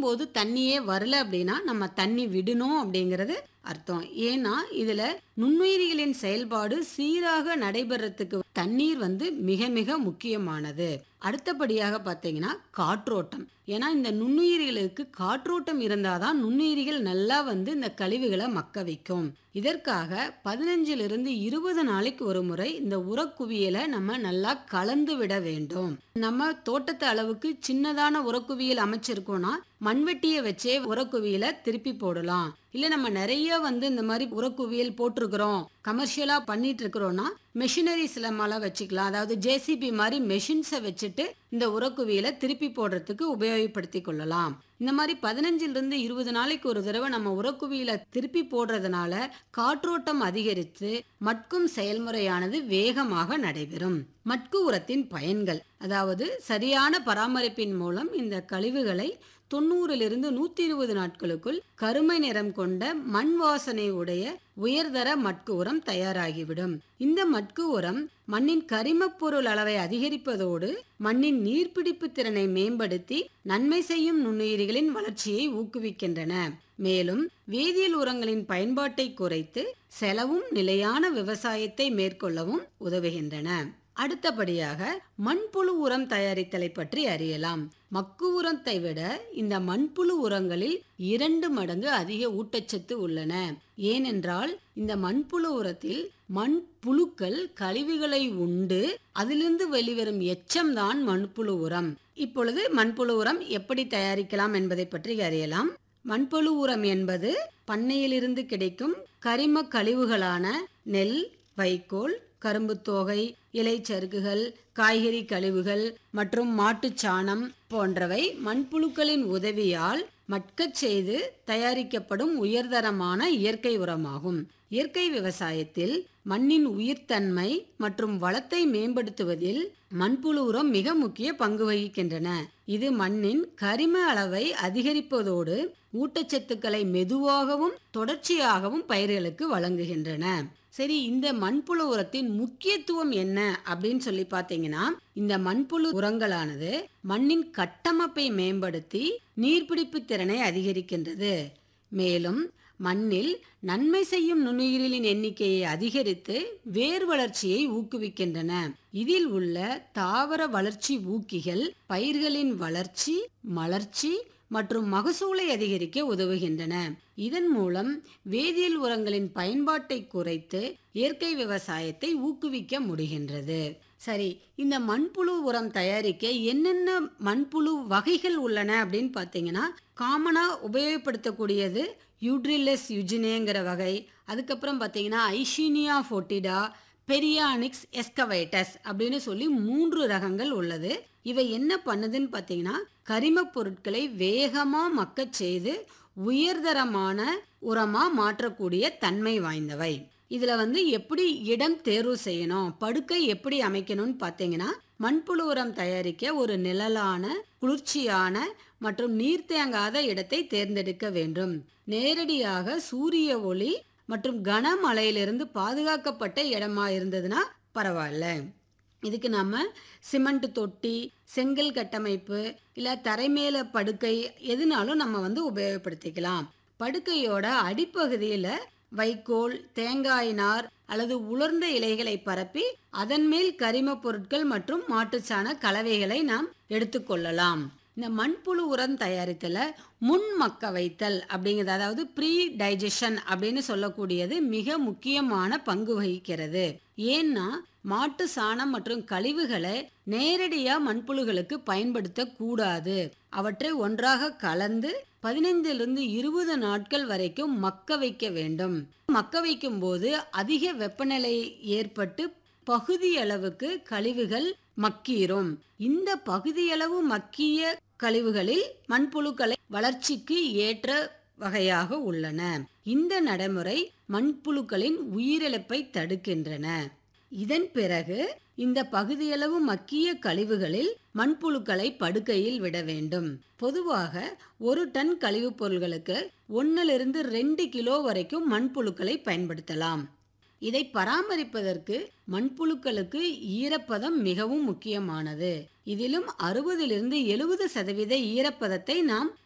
போது தண்ணியே வரல அப்படின்னா நம்ம தண்ணி விடணும் அப்படிங்கிறது அர்த்தம் ஏன்னா இதுல நுண்ணுயிரிகளின் செயல்பாடு சீராக நடைபெறத்துக்கு தண்ணீர் வந்து மிக மிக முக்கியமானது அடுத்தபடியாக பார்த்தீங்கன்னா காற்றோட்டம் ஏன்னா இந்த நுண்ணுயிரிகளுக்கு காற்றோட்டம் இருந்தாதான் நுண்ணுயிரிகள் நல்லா வந்து இந்த கழிவுகளை மக்க வைக்கும் இதற்காக பதினஞ்சிலிருந்து இருபது நாளைக்கு ஒரு முறை இந்த உரக்குவியலை நம்ம நல்லா கலந்து விட வேண்டும் நம்ம தோட்டத்து அளவுக்கு சின்னதான உரக்குவியல் அமைச்சிருக்கோம்னா மண்வெட்டியை வச்சே உரக்குவியலை திருப்பி போடலாம் இல்ல நம்ம நிறைய வந்து இந்த மாதிரி உரக்குவியல் போட்டிருக்கிறோம் கமர்ஷியலா பண்ணிட்டு இருக்கிறோம்னா மெஷினரிஸ்ல மேல வச்சுக்கலாம் அதாவது ஜேசிபி மாதிரி மெஷின்ஸை வச்சுட்டு இந்த உரக்குவியலை திருப்பி போடுறதுக்கு உபயோகப்படுத்தி கொள்ளலாம் இந்த மாதிரி பதினஞ்சுல இருந்து இருபது நாளைக்கு ஒரு தடவை நம்ம உரக்குவியலை திருப்பி போடுறதுனால காற்றோட்டம் அதிகரித்து மட்கும் செயல்முறையானது வேகமாக நடைபெறும் மட்கு உரத்தின் பயன்கள் அதாவது சரியான பராமரிப்பின் மூலம் இந்த கழிவுகளை தொண்ணூறிலிருந்து நூத்தி இருபது நாட்களுக்குள் கருமை நிறம் கொண்ட மண் வாசனை உடைய உயர்தர மட்கு உரம் தயாராகிவிடும் இந்த மட்கு உரம் மண்ணின் கரிமப் பொருள் அளவை அதிகரிப்பதோடு மண்ணின் நீர்பிடிப்பு திறனை மேம்படுத்தி நன்மை செய்யும் நுண்ணுயிரிகளின் வளர்ச்சியை ஊக்குவிக்கின்றன மேலும் வேதியியல் உரங்களின் பயன்பாட்டை குறைத்து செலவும் நிலையான விவசாயத்தை மேற்கொள்ளவும் உதவுகின்றன அடுத்தபடியாக மண்புழு உரம் தயாரித்தலை பற்றி அறியலாம் மக்கு உரத்தை விட இந்த மண்புழு உரங்களில் இரண்டு மடங்கு அதிக ஊட்டச்சத்து உள்ளன ஏனென்றால் இந்த மண்புழு உரத்தில் மண் புழுக்கள் கழிவுகளை உண்டு அதிலிருந்து வெளிவரும் எச்சம்தான் மண்புழு உரம் இப்பொழுது மண்புழு உரம் எப்படி தயாரிக்கலாம் என்பதை பற்றி அறியலாம் மண்புழு உரம் என்பது பண்ணையிலிருந்து கிடைக்கும் கரிம கழிவுகளான நெல் வைக்கோல் கரும்பு தோகை இலைச்சறுக்குகள் காய்கறி கழிவுகள் மற்றும் மாட்டுச் சாணம் போன்றவை மண்புழுக்களின் உதவியால் மட்கச் செய்து தயாரிக்கப்படும் உயர்தரமான இயற்கை உரமாகும் இயற்கை விவசாயத்தில் மண்ணின் உயிர்த்தன்மை மற்றும் வளத்தை மேம்படுத்துவதில் மண்புழு உரம் மிக முக்கிய பங்கு வகிக்கின்றன இது மண்ணின் கரிம அளவை அதிகரிப்பதோடு ஊட்டச்சத்துக்களை மெதுவாகவும் தொடர்ச்சியாகவும் பயிர்களுக்கு வழங்குகின்றன சரி இந்த மண்புழு உரத்தின் முக்கியத்துவம் என்ன அப்படின்னு சொல்லி பார்த்தீங்கன்னா இந்த மண்புழு உரங்களானது மண்ணின் கட்டமைப்பை மேம்படுத்தி நீர்பிடிப்பு திறனை அதிகரிக்கின்றது மேலும் மண்ணில் நன்மை செய்யும் நுண்ணுயிரிகளின் எண்ணிக்கையை அதிகரித்து வேர் வளர்ச்சியை ஊக்குவிக்கின்றன இதில் உள்ள தாவர வளர்ச்சி ஊக்கிகள் பயிர்களின் வளர்ச்சி மலர்ச்சி மற்றும் மகசூலை அதிகரிக்க உதவுகின்றன இதன் மூலம் வேதியியல் உரங்களின் பயன்பாட்டை குறைத்து இயற்கை விவசாயத்தை ஊக்குவிக்க முடிகின்றது சரி இந்த மண்புழு உரம் தயாரிக்க என்னென்ன மண்புழு வகைகள் உள்ளன அப்படின்னு பார்த்தீங்கன்னா காமனாக உபயோகப்படுத்தக்கூடியது யூட்ரில்லஸ் யுஜினேங்கிற வகை அதுக்கப்புறம் பார்த்தீங்கன்னா ஐஷீனியா ஃபோட்டிடா பெரியானிக்ஸ் எஸ்கவைட்டஸ் அப்படின்னு சொல்லி மூன்று ரகங்கள் உள்ளது இவை என்ன பண்ணுதுன்னு பார்த்தீங்கன்னா கரிமப் பொருட்களை வேகமாக மக்கச் செய்து உயர்தரமான உரமாக மாற்றக்கூடிய தன்மை வாய்ந்தவை இதில் வந்து எப்படி இடம் தேர்வு செய்யணும் படுக்கை எப்படி அமைக்கணும்னு பார்த்தீங்கன்னா மண்புழு உரம் தயாரிக்க ஒரு நிழலான குளிர்ச்சியான மற்றும் நீர் தேங்காத இடத்தை தேர்ந்தெடுக்க வேண்டும் நேரடியாக சூரிய ஒளி மற்றும் கனமழையிலிருந்து பாதுகாக்கப்பட்ட இடமா இருந்ததுன்னா பரவாயில்ல இதுக்கு நம்ம சிமெண்ட் தொட்டி செங்கல் கட்டமைப்பு இல்லை தரைமேல படுக்கை எதுனாலும் நம்ம வந்து உபயோகப்படுத்திக்கலாம் படுக்கையோட அடிப்பகுதியில் வைக்கோல் தேங்காய் நார் அல்லது உலர்ந்த இலைகளை பரப்பி அதன் மேல் கரிம பொருட்கள் மற்றும் மாட்டுச்சாண கலவைகளை நாம் எடுத்துக்கொள்ளலாம் இந்த மண்புழு உரம் தயாரித்தல முன் மக்க வைத்தல் அப்படிங்கிறது அதாவது ப்ரீ டைஜஷன் அப்படின்னு சொல்லக்கூடியது மிக முக்கியமான பங்கு வகிக்கிறது ஏன்னா மாட்டு சாணம் மற்றும் கழிவுகளை நேரடியா மண்புழுகளுக்கு பயன்படுத்த கூடாது அவற்றை ஒன்றாக கலந்து பதினைந்திலிருந்து இருபது நாட்கள் வரைக்கும் மக்க வைக்க வேண்டும் மக்க வைக்கும் போது அதிக வெப்பநிலை ஏற்பட்டு பகுதியளவுக்கு கழிவுகள் மக்கீரும் இந்த பகுதியளவு மக்கிய கழிவுகளில் மண்புழுக்களை வளர்ச்சிக்கு ஏற்ற வகையாக உள்ளன இந்த நடைமுறை மண்புழுக்களின் உயிரிழப்பை தடுக்கின்றன இதன் பிறகு இந்த பகுதியளவு மக்கிய கழிவுகளில் மண்புழுக்களை படுக்கையில் விட வேண்டும் பொதுவாக ஒரு டன் கழிவுப் பொருள்களுக்கு ஒன்னிலிருந்து ரெண்டு கிலோ வரைக்கும் மண்புழுக்களை பயன்படுத்தலாம் இதை பராமரிப்பதற்கு மண்புழுக்களுக்கு ஈரப்பதம் மிகவும் முக்கியமானது இதிலும் அறுபதிலிருந்து எழுபது சதவீத ஈரப்பதத்தை நாம்